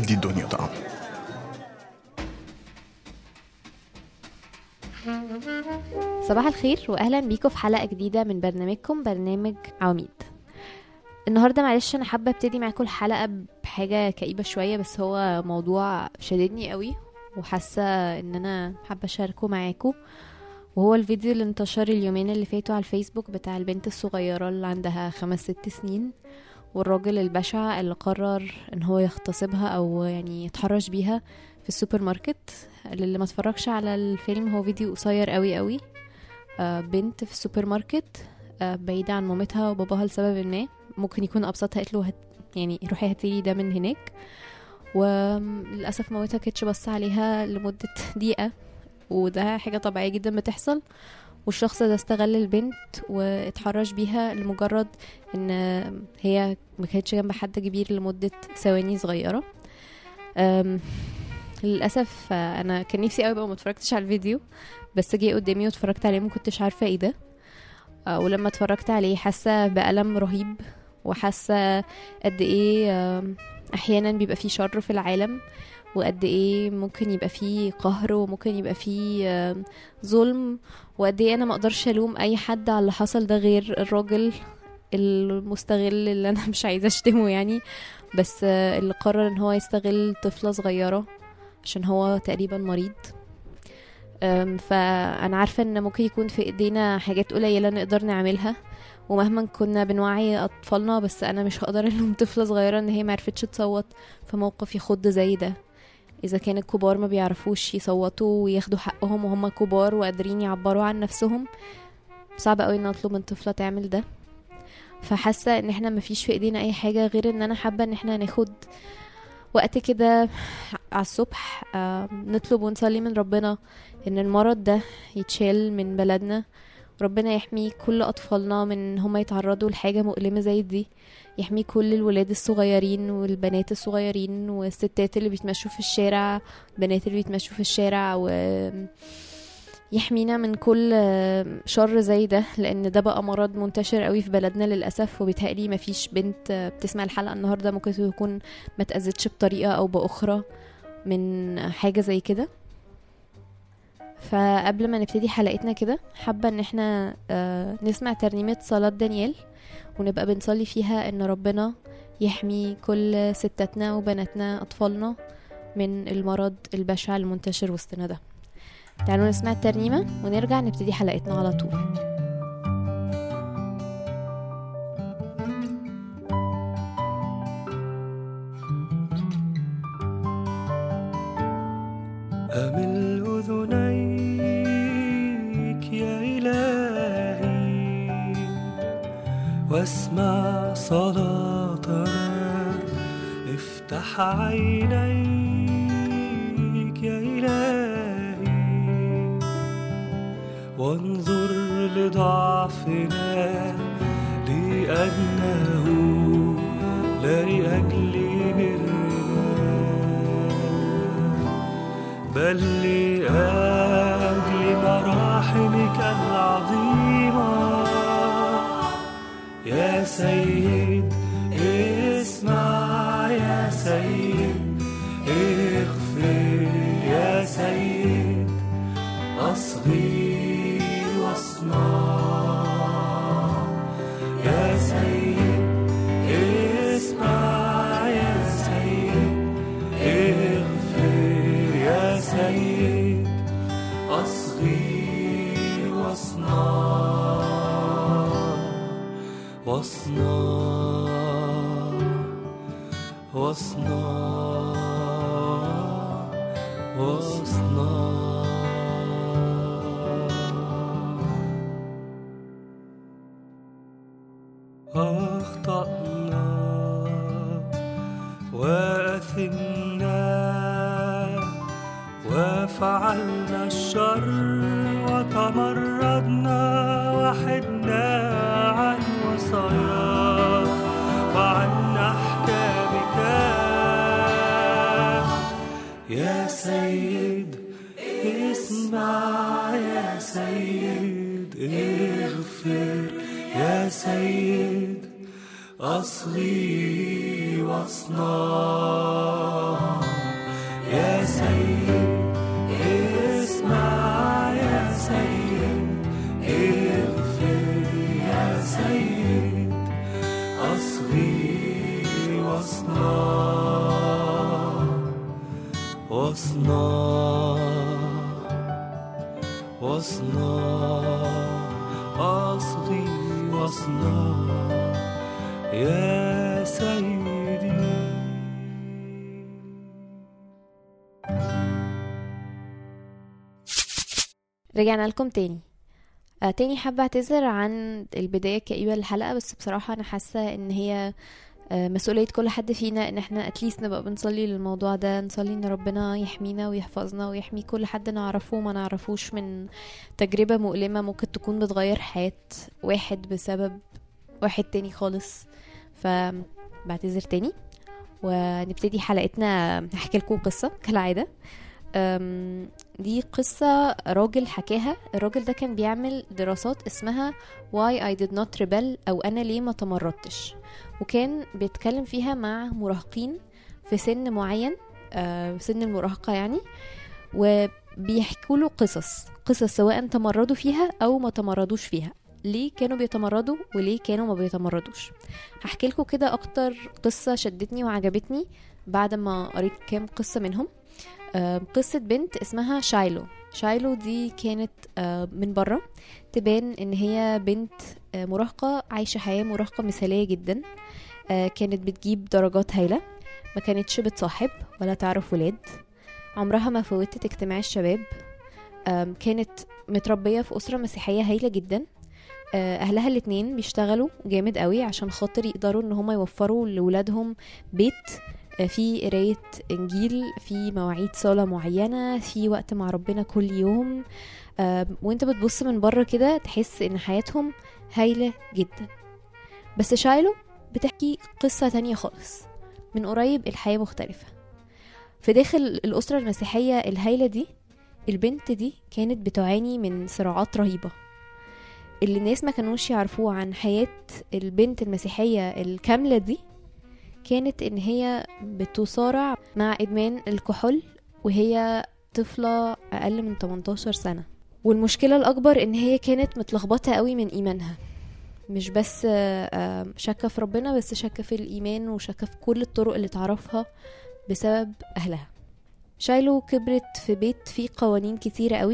ادي الدنيا طعم صباح الخير واهلا بيكم في حلقه جديده من برنامجكم برنامج عواميد النهارده معلش انا حابه ابتدي معاكم الحلقه بحاجه كئيبه شويه بس هو موضوع شددني قوي وحاسه ان انا حابه اشاركه معاكم وهو الفيديو اللي انتشر اليومين اللي فاتوا على الفيسبوك بتاع البنت الصغيره اللي عندها خمس ست سنين والراجل البشع اللي قرر ان هو يغتصبها او يعني يتحرش بيها في السوبر ماركت اللي ما اتفرجش على الفيلم هو فيديو قصير قوي قوي آه، بنت في السوبر ماركت آه، بعيدة عن مامتها وباباها لسبب ما ممكن يكون أبسطها قالت له هت يعني روحي هاتيلي ده من هناك وللأسف مامتها كانتش بص عليها لمدة دقيقة وده حاجة طبيعية جدا بتحصل والشخص ده استغل البنت واتحرش بيها لمجرد ان هي ما كانتش جنب حد كبير لمدة ثواني صغيرة أم، للأسف آه، أنا كان نفسي قوي بقى ما اتفرجتش على الفيديو بس جه قدامي واتفرجت عليه ما كنتش عارفة ايه ده آه، ولما اتفرجت عليه حاسة بألم رهيب وحاسة قد ايه آم، احيانا بيبقى فيه شر في العالم وقد ايه ممكن يبقى فيه قهر وممكن يبقى فيه آم، ظلم وقد ايه انا ما اقدرش الوم اي حد على اللي حصل ده غير الراجل المستغل اللي انا مش عايزه اشتمه يعني بس آه، اللي قرر ان هو يستغل طفله صغيره عشان هو تقريبا مريض أم، فانا عارفه ان ممكن يكون في ايدينا حاجات قليله نقدر نعملها ومهما كنا بنوعي اطفالنا بس انا مش هقدر الوم طفله صغيره ان هي معرفتش تصوت في موقف يخض زي ده اذا كان الكبار ما بيعرفوش يصوتوا وياخدوا حقهم وهم كبار وقادرين يعبروا عن نفسهم صعب قوي ان اطلب من طفله تعمل ده فحاسه ان احنا مفيش في ايدينا اي حاجه غير ان انا حابه ان احنا ناخد وقت كده على الصبح آه، نطلب ونصلي من ربنا ان المرض ده يتشال من بلدنا ربنا يحمي كل اطفالنا من ان هم يتعرضوا لحاجه مؤلمه زي دي يحمي كل الولاد الصغيرين والبنات الصغيرين والستات اللي بيتمشوا في الشارع البنات اللي بيتمشوا في الشارع و يحمينا من كل شر زي ده لان ده بقى مرض منتشر قوي في بلدنا للاسف وبيتهيألي مفيش بنت بتسمع الحلقه النهارده ممكن تكون ما تأذتش بطريقه او باخرى من حاجه زي كده فقبل ما نبتدي حلقتنا كده حابة ان احنا آه، نسمع ترنيمة صلاة دانيال ونبقى بنصلي فيها ان ربنا يحمي كل ستاتنا وبناتنا اطفالنا من المرض البشع المنتشر وسطنا ده تعالوا نسمع الترنيمة ونرجع نبتدي حلقتنا على طول أمل أذنيك يا إلهي واسمع صلاتنا افتح عينيك يا إلهي وانظر لضعفنا لأنه لا لأجل برنا بل لأجل مراحمك العظيمة يا سيد اسمع يا سيد اغفر يا سيد أصغي واصنع يا سيد اسمع يا سيد اغفر يا سيد أصغي واصنع واصنع واصنع واصنع أخطأنا وأثمنا وفعلنا الشر وتمردنا وحدنا عن وصاياك وعن أحكامك يا سيد اسمع يا سيد اغفر يا سيد أصغي واصنع يا سيد اسمع يا سيد اغفر يا سيد أصغي واصنع واصنع واصنع أصغي واصنع يا سيدي رجعنا لكم تاني آه تاني حابة اعتذر عن البداية الكئيبة للحلقة بس بصراحة انا حاسة ان هي آه مسؤولية كل حد فينا ان احنا اتليست نبقى بنصلي للموضوع ده نصلي ان ربنا يحمينا ويحفظنا ويحمي كل حد نعرفه وما نعرفوش من تجربة مؤلمة ممكن تكون بتغير حياة واحد بسبب واحد تاني خالص فبعتذر تاني ونبتدي حلقتنا هحكي لكم قصة كالعادة أم، دي قصة راجل حكاها الراجل ده كان بيعمل دراسات اسمها Why I did not rebel أو أنا ليه ما تمردتش وكان بيتكلم فيها مع مراهقين في سن معين آه، سن المراهقة يعني وبيحكوا له قصص قصص سواء تمردوا فيها أو ما تمردوش فيها ليه كانوا بيتمردوا وليه كانوا ما بيتمردوش هحكي لكم كده أكتر قصة شدتني وعجبتني بعد ما قريت كام قصة منهم آه، قصة بنت اسمها شايلو شايلو دي كانت آه، من بره تبان ان هي بنت آه، مراهقة عايشة حياة مراهقة مثالية جدا آه، كانت بتجيب درجات هايلة ما كانتش بتصاحب ولا تعرف ولاد عمرها ما فوتت اجتماع الشباب آم، كانت متربية في أسرة مسيحية هايلة جدا آه، أهلها الاتنين بيشتغلوا جامد قوي عشان خاطر يقدروا ان هما يوفروا لولادهم بيت آه، في قراية إنجيل في مواعيد صلاة معينة في وقت مع ربنا كل يوم آه، وانت بتبص من بره كده تحس ان حياتهم هايلة جدا بس شايلو بتحكي قصة تانية خالص من قريب الحياة مختلفة في داخل الأسرة المسيحية الهايلة دي البنت دي كانت بتعاني من صراعات رهيبة اللي الناس ما كانوش يعرفوه عن حياة البنت المسيحية الكاملة دي كانت ان هي بتصارع مع ادمان الكحول وهي طفلة اقل من 18 سنة والمشكلة الاكبر ان هي كانت متلخبطة قوي من ايمانها مش بس آه، آه، شاكة في ربنا بس شاكة في الايمان وشاكة في كل الطرق اللي تعرفها بسبب اهلها شايلو كبرت في بيت فيه قوانين كتيرة قوي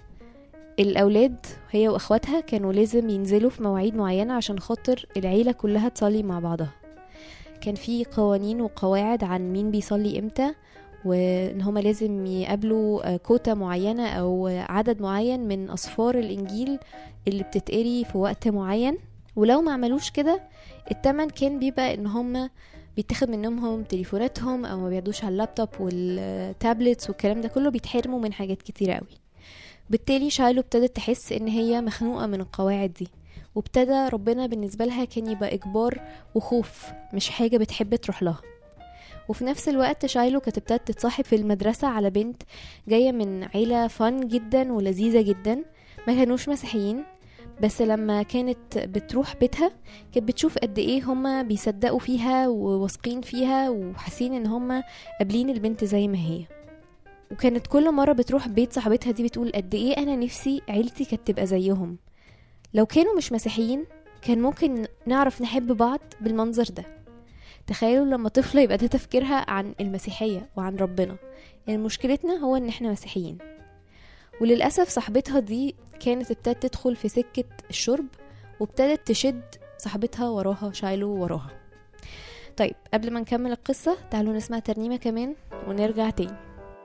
الأولاد هي وأخواتها كانوا لازم ينزلوا في مواعيد معينة عشان خاطر العيلة كلها تصلي مع بعضها كان في قوانين وقواعد عن مين بيصلي امتى وان هما لازم يقابلوا آه، كوتا معينة او عدد معين من اصفار الانجيل اللي بتتقري في وقت معين ولو ما عملوش كده التمن كان بيبقى ان هما بيتاخد منهم تليفوناتهم او ما بيعدوش على اللابتوب والتابلتس والكلام ده كله بيتحرموا من حاجات كتيرة قوي بالتالي شايلو ابتدت تحس ان هي مخنوقة من القواعد دي وابتدى ربنا بالنسبة لها كان يبقى إجبار وخوف مش حاجة بتحب تروح لها وفي نفس الوقت شايلو كانت ابتدت تتصاحب في المدرسة على بنت جاية من عيلة فن جدا ولذيذة جدا ما كانوش مسيحيين بس لما كانت بتروح بيتها كانت بتشوف قد ايه هما بيصدقوا فيها وواثقين فيها وحاسين ان هما قابلين البنت زي ما هي وكانت كل مرة بتروح بيت صاحبتها دي بتقول قد ايه انا نفسي عيلتي كانت تبقى زيهم لو كانوا مش مسيحيين كان ممكن نعرف نحب بعض بالمنظر ده تخيلوا لما طفلة يبقى ده تفكيرها عن المسيحية وعن ربنا يعني مشكلتنا هو ان احنا مسيحيين وللأسف صاحبتها دي كانت ابتدت تدخل في سكة الشرب وابتدت تشد صاحبتها وراها شايلو وراها طيب قبل ما نكمل القصة تعالوا نسمع ترنيمة كمان ونرجع تاني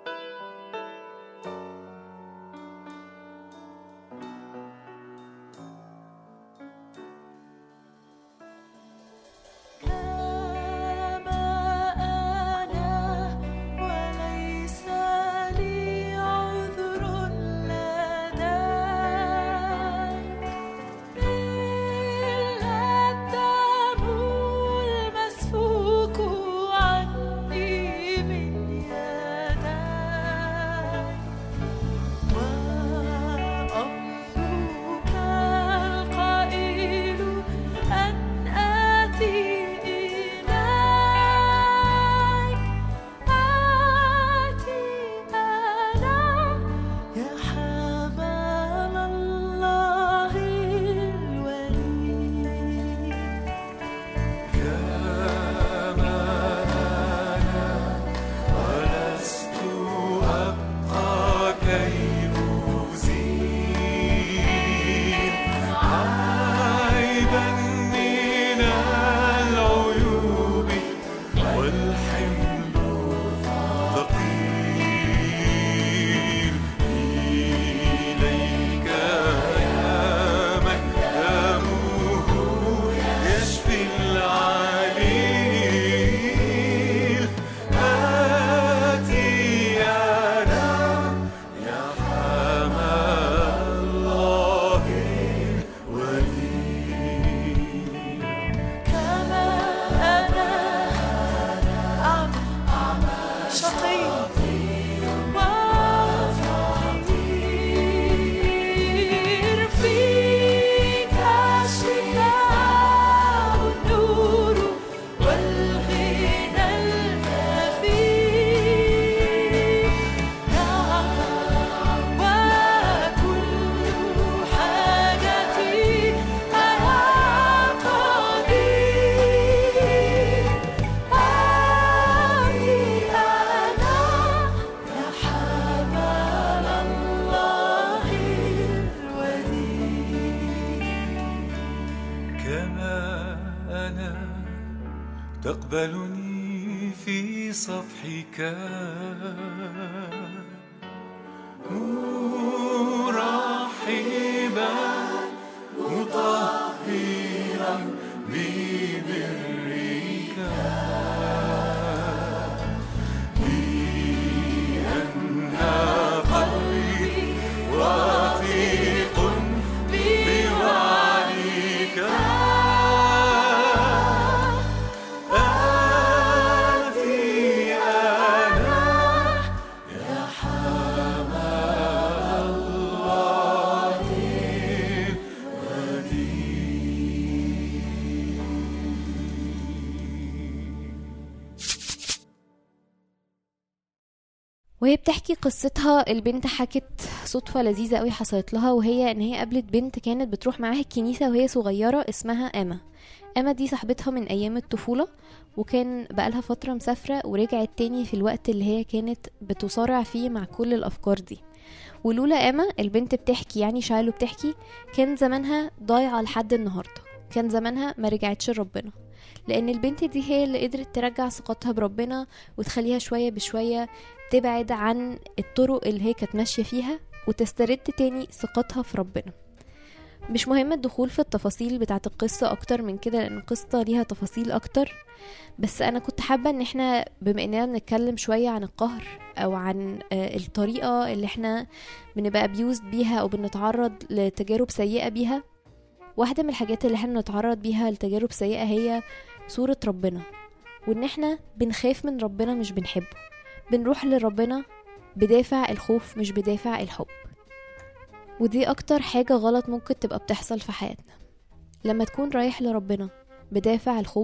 كما أنا وليس لي عذر لديك إلا الدم المسفوك عني من يديك تقبلني في صفحك مرحبا مطهرا ببرك لأن قلبي واثق بوعدك آتي أنا يا حمى الله وهي بتحكي قصتها البنت حكت صدفة لذيذة قوي حصلت لها وهي ان هي قابلت بنت كانت بتروح معاها الكنيسة وهي صغيرة اسمها اما اما دي صاحبتها من ايام الطفولة وكان بقالها فترة مسافرة ورجعت تاني في الوقت اللي هي كانت بتصارع فيه مع كل الافكار دي ولولا اما البنت بتحكي يعني شايلو بتحكي كان زمانها ضايعة لحد النهاردة كان زمانها ما رجعتش لربنا لان البنت دي هي اللي قدرت ترجع ثقتها بربنا وتخليها شوية بشوية تبعد عن الطرق اللي هي كانت ماشية فيها وتسترد تاني ثقتها في ربنا مش مهم الدخول في التفاصيل بتاعت القصة أكتر من كده لأن القصة ليها تفاصيل أكتر بس أنا كنت حابة إن احنا بما إننا بنتكلم شوية عن القهر أو عن آه، الطريقة اللي احنا بنبقى abused بيها أو بنتعرض لتجارب سيئة بيها واحدة من الحاجات اللي احنا بنتعرض بيها لتجارب سيئة هي صورة ربنا وإن احنا بنخاف من ربنا مش بنحبه بنروح لربنا بدافع الخوف مش بدافع الحب ودي اكتر حاجة غلط ممكن تبقى بتحصل في حياتنا لما تكون رايح لربنا بدافع الخوف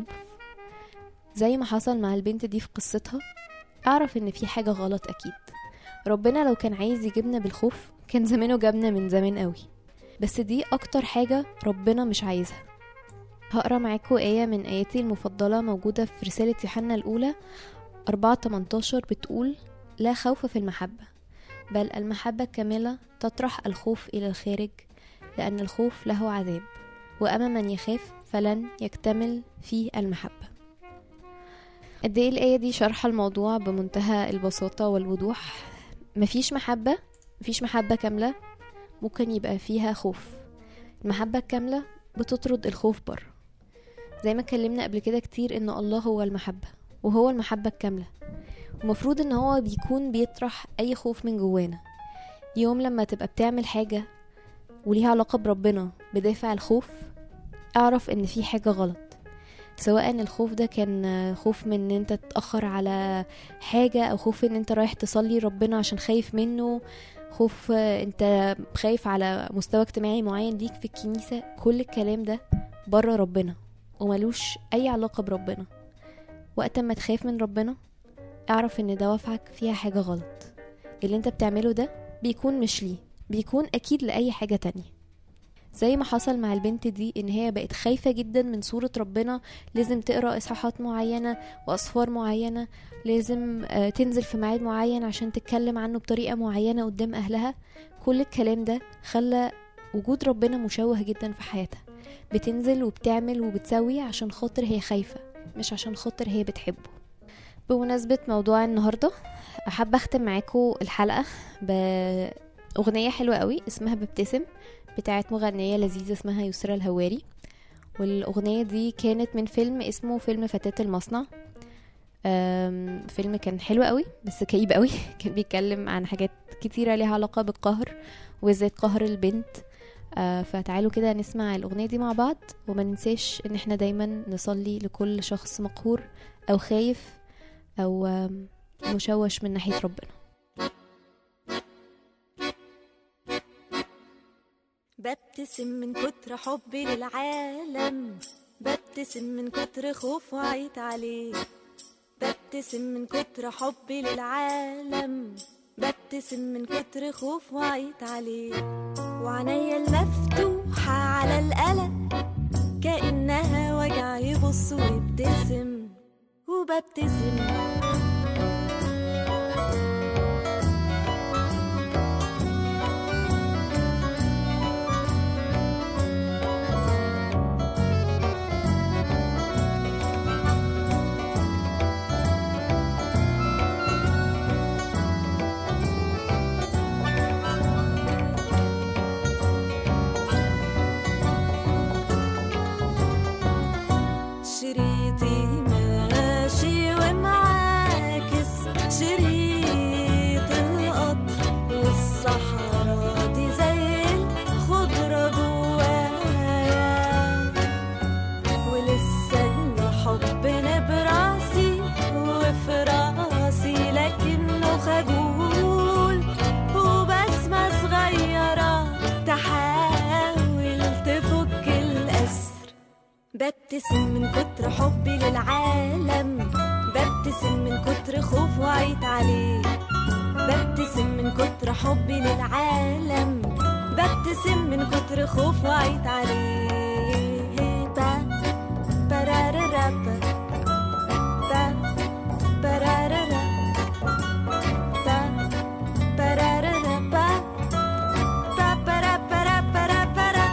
زي ما حصل مع البنت دي في قصتها اعرف ان في حاجة غلط اكيد ربنا لو كان عايز يجيبنا بالخوف كان زمانه جابنا من زمان قوي بس دي اكتر حاجة ربنا مش عايزها هقرا معاكم آية من آياتي المفضلة موجودة في رسالة يوحنا الأولى 4 18 بتقول لا خوف في المحبة بل المحبة الكاملة تطرح الخوف إلى الخارج لأن الخوف له عذاب وأما من يخاف فلن يكتمل فيه المحبة قد ايه الآية دي شرح الموضوع بمنتهى البساطة والوضوح مفيش محبة مفيش محبة كاملة ممكن يبقى فيها خوف المحبة الكاملة بتطرد الخوف بره زي ما اتكلمنا قبل كده كتير ان الله هو المحبة وهو المحبة الكاملة ومفروض ان هو بيكون بيطرح اي خوف من جوانا يوم لما تبقى بتعمل حاجة وليها علاقة بربنا بدافع الخوف اعرف ان في حاجة غلط سواء الخوف ده كان خوف من ان انت تتأخر على حاجة او خوف ان انت رايح تصلي ربنا عشان خايف منه خوف انت خايف على مستوى اجتماعي معين ليك في الكنيسة كل الكلام ده بره ربنا وملوش اي علاقة بربنا وقت ما تخاف من ربنا اعرف ان دوافعك فيها حاجة غلط اللي انت بتعمله ده بيكون مش ليه بيكون اكيد لأي حاجة تانية زي ما حصل مع البنت دي ان هي بقت خايفة جدا من صورة ربنا لازم تقرأ اصحاحات معينة واصفار معينة لازم آه، تنزل في ميعاد معين عشان تتكلم عنه بطريقة معينة قدام اهلها كل الكلام ده خلى وجود ربنا مشوه جدا في حياتها بتنزل وبتعمل وبتسوي عشان خاطر هي خايفة مش عشان خاطر هي بتحبه بمناسبة موضوع النهاردة أحب أختم معاكم الحلقة بأغنية حلوة قوي اسمها ببتسم بتاعت مغنية لذيذة اسمها يسرا الهواري والأغنية دي كانت من فيلم اسمه فيلم فتاة المصنع أم، فيلم كان حلو قوي بس كئيب قوي كان بيتكلم عن حاجات كتيرة ليها علاقة بالقهر وازاي قهر البنت آه، فتعالوا كده نسمع الأغنية دي مع بعض وما ننساش ان احنا دايما نصلي لكل شخص مقهور او خايف او آم، مشوش من ناحية ربنا ببتسم من كتر حبي للعالم ببتسم من كتر خوف وعيت عليه ببتسم من كتر حبي للعالم ببتسم من كتر خوف وعيت عليه وعينيا المفتوحة على القلق كأنها وجع يبص ويبتسم وببتسم ببتسم من كتر حبي للعالم ببتسم من كتر خوف وعيت عليه ببتسم من كتر حبي للعالم ببتسم من كتر خوف وعيت عليه با برارارا با با برارارا با برارارا با با برا برا برا برا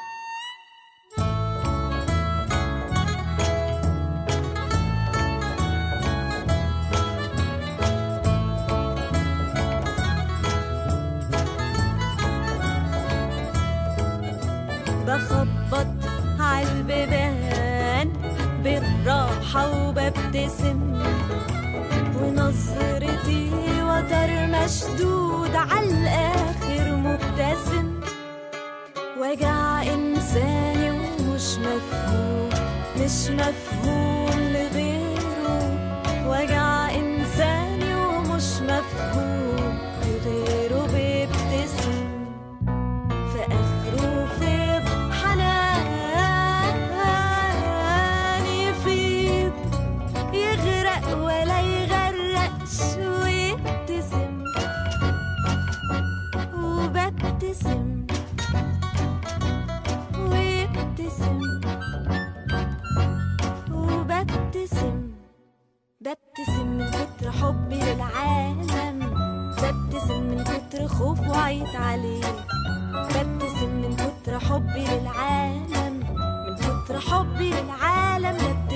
بخبط عالبيبان بالراحة وببتسم ونظرتي وتر مشدود عالآخر مبتسم وجع إنساني ومش مفهوم مش مفهوم لغيره وجع إنساني ومش مفهوم لغيره بيبتسم في آخره فيض حنان يفيض يغرق ولا يغرقش ويبتسم وببتسم ويبتسم وببتسم ببتسم من كتر حبي للعالم ببتسم من كتر خوف وعيت عليه ببتسم من كتر حبي للعالم من كتر حبي للعالم ببتسم